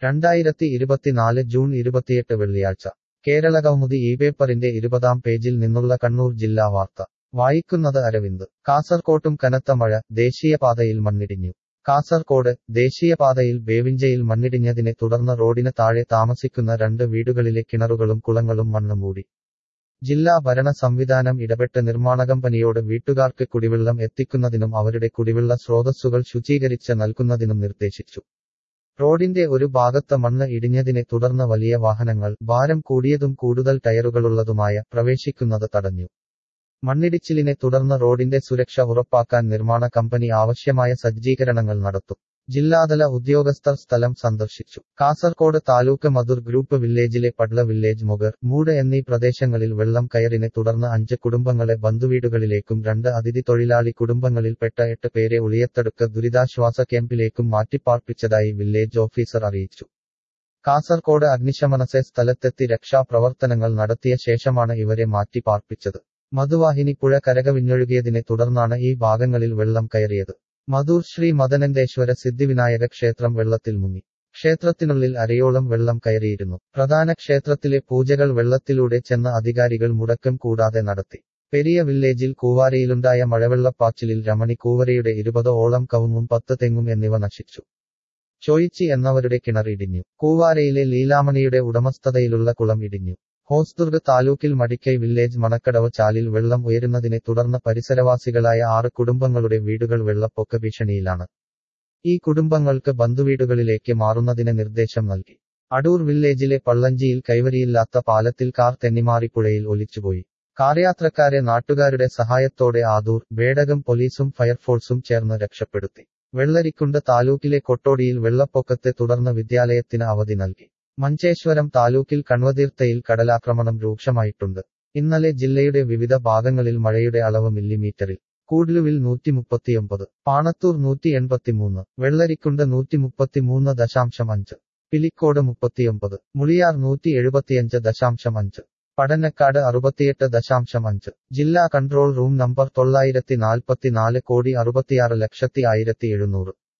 രണ്ടായിരത്തി ഇരുപത്തിനാല് ജൂൺ ഇരുപത്തിയെട്ട് വെള്ളിയാഴ്ച കേരള കൗമുദി ഈ പേപ്പറിന്റെ ഇരുപതാം പേജിൽ നിന്നുള്ള കണ്ണൂർ ജില്ലാ വാർത്ത വായിക്കുന്നത് അരവിന്ദ് കാസർകോട്ടും കനത്ത മഴ ദേശീയപാതയിൽ മണ്ണിടിഞ്ഞു കാസർകോട് ദേശീയപാതയിൽ ബേവിഞ്ചയിൽ മണ്ണിടിഞ്ഞതിനെ തുടർന്ന് റോഡിന് താഴെ താമസിക്കുന്ന രണ്ട് വീടുകളിലെ കിണറുകളും കുളങ്ങളും മണ്ണ് മൂടി ജില്ലാ ഭരണ സംവിധാനം ഇടപെട്ട് നിർമ്മാണ കമ്പനിയോട് വീട്ടുകാർക്ക് കുടിവെള്ളം എത്തിക്കുന്നതിനും അവരുടെ കുടിവെള്ള സ്രോതസ്സുകൾ ശുചീകരിച്ച് നൽകുന്നതിനും നിർദ്ദേശിച്ചു റോഡിന്റെ ഒരു ഭാഗത്ത് മണ്ണ് ഇടിഞ്ഞതിനെ തുടർന്ന് വലിയ വാഹനങ്ങൾ ഭാരം കൂടിയതും കൂടുതൽ ടയറുകളുള്ളതുമായ പ്രവേശിക്കുന്നത് തടഞ്ഞു മണ്ണിടിച്ചിലിനെ തുടർന്ന് റോഡിന്റെ സുരക്ഷ ഉറപ്പാക്കാൻ നിർമ്മാണ കമ്പനി ആവശ്യമായ സജ്ജീകരണങ്ങൾ നടത്തും ജില്ലാതല ഉദ്യോഗസ്ഥർ സ്ഥലം സന്ദർശിച്ചു കാസർകോട് താലൂക്ക് മധുർ ഗ്രൂപ്പ് വില്ലേജിലെ പട്ല വില്ലേജ് മുഗർ മൂട് എന്നീ പ്രദേശങ്ങളിൽ വെള്ളം കയറിനെ തുടർന്ന് അഞ്ച് കുടുംബങ്ങളെ ബന്ധുവീടുകളിലേക്കും രണ്ട് അതിഥി തൊഴിലാളി കുടുംബങ്ങളിൽപ്പെട്ട എട്ട് പേരെ ഉളിയത്തടുക്ക് ദുരിതാശ്വാസ ക്യാമ്പിലേക്കും മാറ്റിപ്പാർപ്പിച്ചതായി വില്ലേജ് ഓഫീസർ അറിയിച്ചു കാസർകോട് അഗ്നിശമനസെ സ്ഥലത്തെത്തി രക്ഷാപ്രവർത്തനങ്ങൾ നടത്തിയ ശേഷമാണ് ഇവരെ മാറ്റിപ്പാർപ്പിച്ചത് മധുവാഹിനി പുഴ കരകവിഞ്ഞൊഴുകിയതിനെ തുടർന്നാണ് ഈ ഭാഗങ്ങളിൽ വെള്ളം കയറിയത് മധൂർ ശ്രീ മദനന്തേശ്വര സിദ്ധിവിനായക ക്ഷേത്രം വെള്ളത്തിൽ മുങ്ങി ക്ഷേത്രത്തിനുള്ളിൽ അരയോളം വെള്ളം കയറിയിരുന്നു പ്രധാന ക്ഷേത്രത്തിലെ പൂജകൾ വെള്ളത്തിലൂടെ ചെന്ന അധികാരികൾ മുടക്കം കൂടാതെ നടത്തി പെരിയ വില്ലേജിൽ കൂവാരയിലുണ്ടായ മഴവെള്ളപ്പാച്ചിലിൽ രമണി കൂവരയുടെ ഇരുപത് ഓളം കവുങ്ങും പത്ത് തെങ്ങും എന്നിവ നശിച്ചു ചോയിച്ചി എന്നവരുടെ കിണർ ഇടിഞ്ഞു കൂവാരയിലെ ലീലാമണിയുടെ ഉടമസ്ഥതയിലുള്ള കുളം ഇടിഞ്ഞു ഹോസ്ദുർഗ് താലൂക്കിൽ മടിക്കൈ വില്ലേജ് മണക്കടവ് ചാലിൽ വെള്ളം ഉയരുന്നതിനെ തുടർന്ന് പരിസരവാസികളായ ആറ് കുടുംബങ്ങളുടെ വീടുകൾ വെള്ളപ്പൊക്ക ഭീഷണിയിലാണ് ഈ കുടുംബങ്ങൾക്ക് ബന്ധുവീടുകളിലേക്ക് മാറുന്നതിന് നിർദ്ദേശം നൽകി അടൂർ വില്ലേജിലെ പള്ളഞ്ചിയിൽ കൈവരിയില്ലാത്ത പാലത്തിൽ കാർ തെന്നിമാറി പുഴയിൽ ഒലിച്ചുപോയി കാർയാത്രക്കാരെ നാട്ടുകാരുടെ സഹായത്തോടെ ആദൂർ ബേടകം പോലീസും ഫയർഫോഴ്സും ചേർന്ന് രക്ഷപ്പെടുത്തി വെള്ളരിക്കുണ്ട് താലൂക്കിലെ കൊട്ടോടിയിൽ വെള്ളപ്പൊക്കത്തെ തുടർന്ന് വിദ്യാലയത്തിന് അവധി നൽകി മഞ്ചേശ്വരം താലൂക്കിൽ കൺവതീർത്തയിൽ കടലാക്രമണം രൂക്ഷമായിട്ടുണ്ട് ഇന്നലെ ജില്ലയുടെ വിവിധ ഭാഗങ്ങളിൽ മഴയുടെ അളവ് മില്ലിമീറ്ററിൽ കൂഡ്ലുവിൽ നൂറ്റി മുപ്പത്തിയൊമ്പത് പാണത്തൂർ നൂറ്റി എൺപത്തിമൂന്ന് വെള്ളരിക്കുണ്ട് നൂറ്റി മുപ്പത്തിമൂന്ന് ദശാംശം അഞ്ച് പിലിക്കോട് മുപ്പത്തിയൊമ്പത് മുളിയാർ നൂറ്റി എഴുപത്തിയഞ്ച് ദശാംശം അഞ്ച് പടന്നക്കാട് അറുപത്തിയെട്ട് ദശാംശം അഞ്ച് ജില്ലാ കൺട്രോൾ റൂം നമ്പർ തൊള്ളായിരത്തി നാൽപ്പത്തിനാല് കോടി അറുപത്തിയാറ് ലക്ഷത്തി ആയിരത്തി എഴുന്നൂറ്